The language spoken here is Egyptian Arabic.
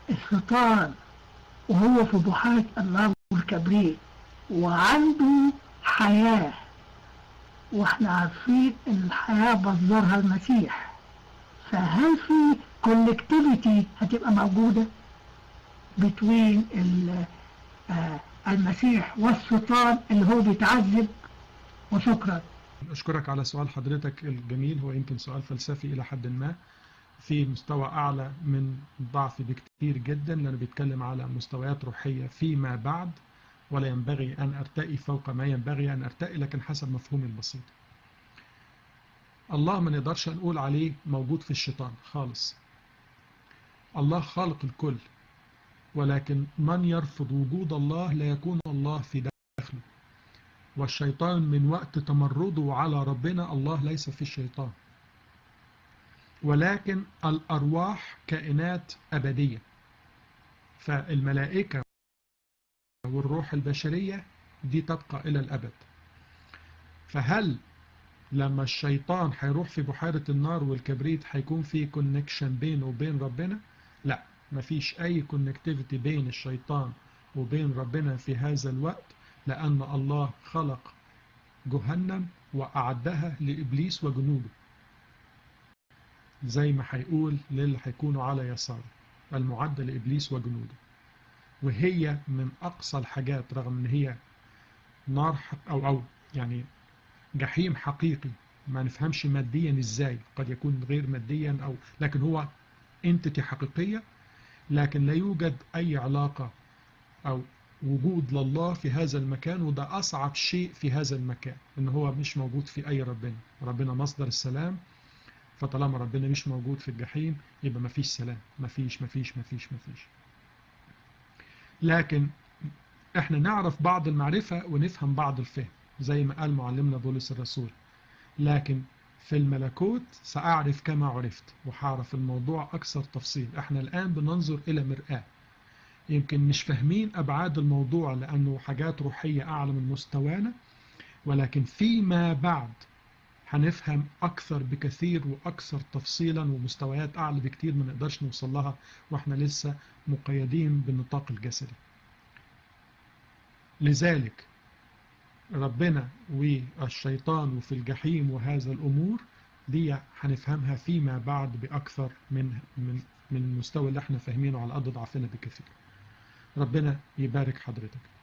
الشيطان وهو في بحيرة النار والكبريت وعنده حياة واحنا عارفين ان الحياة مصدرها المسيح فهل في كولكتيفيتي هتبقى موجودة بين المسيح والشيطان اللي هو بيتعذب وشكرا أشكرك على سؤال حضرتك الجميل هو يمكن سؤال فلسفي إلى حد ما في مستوى أعلى من ضعف بكتير جدا لأنه بيتكلم على مستويات روحية فيما بعد ولا ينبغي أن أرتقي فوق ما ينبغي أن أرتقي لكن حسب مفهومي البسيط الله ما نقدرش نقول عليه موجود في الشيطان خالص الله خالق الكل ولكن من يرفض وجود الله لا يكون الله في داخله والشيطان من وقت تمرده على ربنا الله ليس في الشيطان ولكن الأرواح كائنات أبدية فالملائكة والروح البشرية دي تبقى إلى الأبد فهل لما الشيطان هيروح في بحيرة النار والكبريت هيكون في كونكشن بينه وبين ربنا لا مفيش أي كونكتيفيتي بين الشيطان وبين ربنا في هذا الوقت لأن الله خلق جهنم وأعدها لإبليس وجنوده زي ما هيقول للي هيكونوا على يساره المعدة لإبليس وجنوده وهي من أقصى الحاجات رغم أن هي نار أو أو يعني جحيم حقيقي ما نفهمش ماديا إزاي قد يكون غير ماديا أو لكن هو انتتي حقيقية لكن لا يوجد أي علاقة أو وجود لله في هذا المكان وده أصعب شيء في هذا المكان إن هو مش موجود في أي ربنا ربنا مصدر السلام فطالما ربنا مش موجود في الجحيم يبقى مفيش سلام مفيش مفيش مفيش مفيش لكن احنا نعرف بعض المعرفة ونفهم بعض الفهم زي ما قال معلمنا بولس الرسول لكن في الملكوت سأعرف كما عرفت وحعرف الموضوع أكثر تفصيل احنا الآن بننظر إلى مرآة يمكن مش فاهمين أبعاد الموضوع لأنه حاجات روحية أعلى من مستوانا ولكن فيما بعد هنفهم أكثر بكثير وأكثر تفصيلا ومستويات أعلى بكثير ما نقدرش نوصل لها وإحنا لسه مقيدين بالنطاق الجسدي لذلك ربنا والشيطان وفي الجحيم وهذا الأمور دي هنفهمها فيما بعد بأكثر من من من المستوى اللي احنا فاهمينه على قد ضعفنا بكثير ربنا يبارك حضرتك